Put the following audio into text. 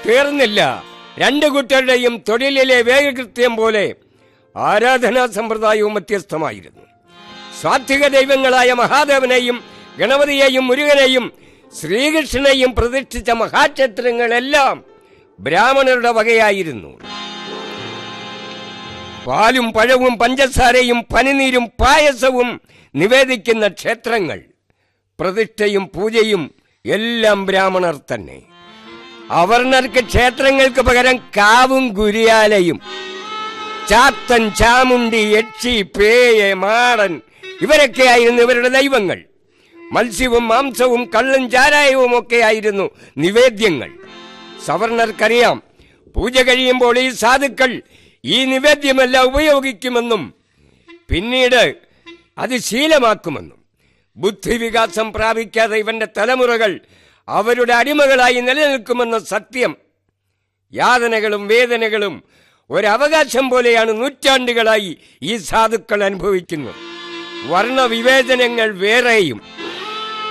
തീർന്നില്ല രണ്ടു കൂട്ടരുടെയും തൊഴിലിലെ വേഗകൃത്യം പോലെ ആരാധനാ സമ്പ്രദായവും വ്യത്യസ്തമായിരുന്നു സ്വാത്വിക ദൈവങ്ങളായ മഹാദേവനെയും ഗണപതിയെയും മുരുകനെയും ശ്രീകൃഷ്ണനെയും പ്രതിഷ്ഠിച്ച മഹാക്ഷേത്രങ്ങളെല്ലാം ബ്രാഹ്മണരുടെ വകയായിരുന്നു പാലും പഴവും പഞ്ചസാരയും പനിനീരും പായസവും നിവേദിക്കുന്ന ക്ഷേത്രങ്ങൾ പ്രതിഷ്ഠയും പൂജയും എല്ലാം ബ്രാഹ്മണർ തന്നെ അവർണർക്ക് ക്ഷേത്രങ്ങൾക്ക് പകരം കാവും ഗുരിയാലയും ചാത്തൻ ചാമുണ്ടി യക്ഷി പേയ മാടൻ ഇവരൊക്കെയായിരുന്നു ഇവരുടെ ദൈവങ്ങൾ മത്സ്യവും മാംസവും കള്ളും ചാരായവും ഒക്കെയായിരുന്നു നിവേദ്യങ്ങൾ സവർണർക്കറിയാം പൂജ കഴിയുമ്പോൾ ഈ സാധുക്കൾ ഈ നിവേദ്യമെല്ലാം ഉപയോഗിക്കുമെന്നും പിന്നീട് അത് ശീലമാക്കുമെന്നും ബുദ്ധിവികാസം പ്രാപിക്കാതെ ഇവന്റെ തലമുറകൾ അവരുടെ അടിമകളായി നിലനിൽക്കുമെന്ന സത്യം യാതനകളും വേദനകളും ഒരവകാശം പോലെയാണ് നൂറ്റാണ്ടുകളായി ഈ സാധുക്കൾ അനുഭവിക്കുന്നത് വർണ്ണവിവേചനങ്ങൾ വേറെയും